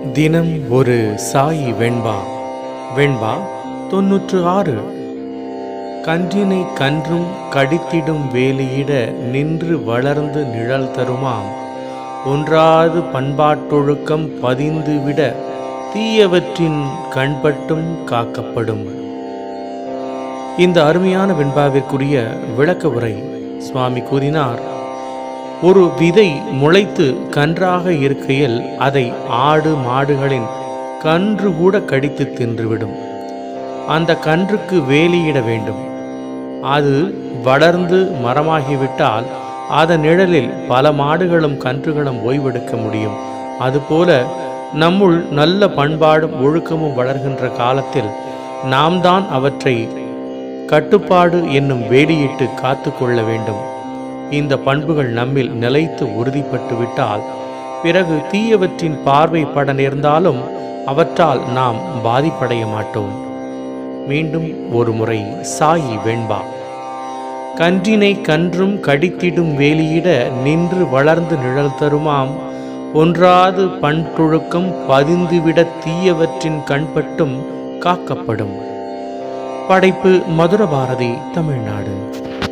தினம் ஒரு சாயி வெண்பா வெண்பா தொன்னூற்று ஆறு கன்றினை கன்றும் கடித்திடும் வேலியிட நின்று வளர்ந்து நிழல் தருமாம் ஒன்றாது பண்பாட்டொழுக்கம் பதிந்துவிட தீயவற்றின் கண்பட்டும் காக்கப்படும் இந்த அருமையான வெண்பாவிற்குரிய விளக்க உரை சுவாமி கூறினார் ஒரு விதை முளைத்து கன்றாக இருக்கையில் அதை ஆடு மாடுகளின் கன்று கூட கடித்து தின்றுவிடும் அந்த கன்றுக்கு வேலியிட வேண்டும் அது வளர்ந்து மரமாகிவிட்டால் அதன் நிழலில் பல மாடுகளும் கன்றுகளும் ஓய்வெடுக்க முடியும் அதுபோல நம்முள் நல்ல பண்பாடும் ஒழுக்கமும் வளர்கின்ற காலத்தில் நாம் தான் அவற்றை கட்டுப்பாடு என்னும் வேலியிட்டு காத்து கொள்ள வேண்டும் இந்த பண்புகள் நம்மில் நிலைத்து உறுதிப்பட்டு விட்டால் பிறகு தீயவற்றின் பார்வை பட நேர்ந்தாலும் அவற்றால் நாம் பாதிப்படைய மாட்டோம் மீண்டும் ஒரு முறை சாயி வெண்பா கன்றினை கன்றும் கடித்திடும் வேலியிட நின்று வளர்ந்து நிழல் தருமாம் ஒன்றாது பண்புழுக்கம் பதிந்துவிட தீயவற்றின் கண்பட்டும் காக்கப்படும் படைப்பு மதுர பாரதி தமிழ்நாடு